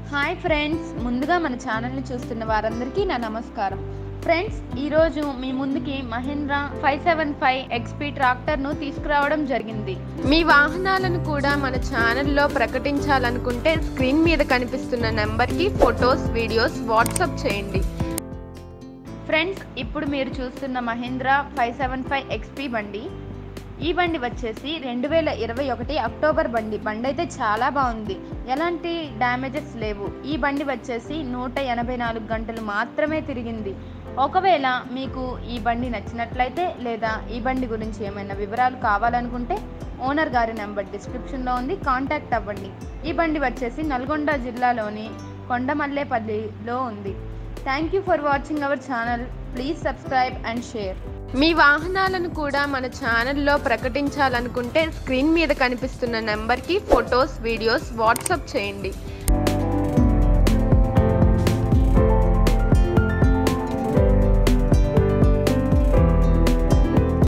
hi friends ముందుగా మన ఛానల్ని చూస్తున్న వారందరికీ నా నమస్కారం ఫ్రెండ్స్ ఈరోజు మీ ముందుకి Mahindra five seven five XP ట్రాక్టర్ను తీసుకురావడం జరిగింది మీ వాహనాలను కూడా మన ఛానల్లో ప్రకటించాలనుకుంటే స్క్రీన్ మీద కనిపిస్తున్న నెంబర్కి ఫొటోస్ వీడియోస్ వాట్సాప్ చేయండి ఫ్రెండ్స్ ఇప్పుడు మీరు చూస్తున్న Mahindra five seven five XP బండి ఈ బండి వచ్చేసి రెండు వేల ఇరవై ఒకటి అక్టోబర్ బండి బండి అయితే చాలా బాగుంది ఎలాంటి డ్యామేజెస్ లేవు ఈ బండి వచ్చేసి నూట ఎనభై నాలుగు గంటలు మాత్రమే తిరిగింది ఒకవేళ మీకు ఈ బండి నచ్చినట్లయితే లేదా ఈ బండి గురించి ఏమైనా వివరాలు కావాలనుకుంటే ఓనర్ గారి నెంబర్ డిస్క్రిప్షన్లో ఉంది కాంటాక్ట్ అవ్వండి ఈ బండి వచ్చేసి నల్గొండ జిల్లాలోని కొండమల్లేపల్లిలో ఉంది thank you for watching our channel please subscribe and share మీ వాహనాలను కూడా మన ఛానల్లో ప్రకటించాలనుకుంటే స్క్రీన్ మీద కనిపిస్తున్న నెంబర్కి ఫొటోస్ వీడియోస్ వాట్సాప్ చేయండి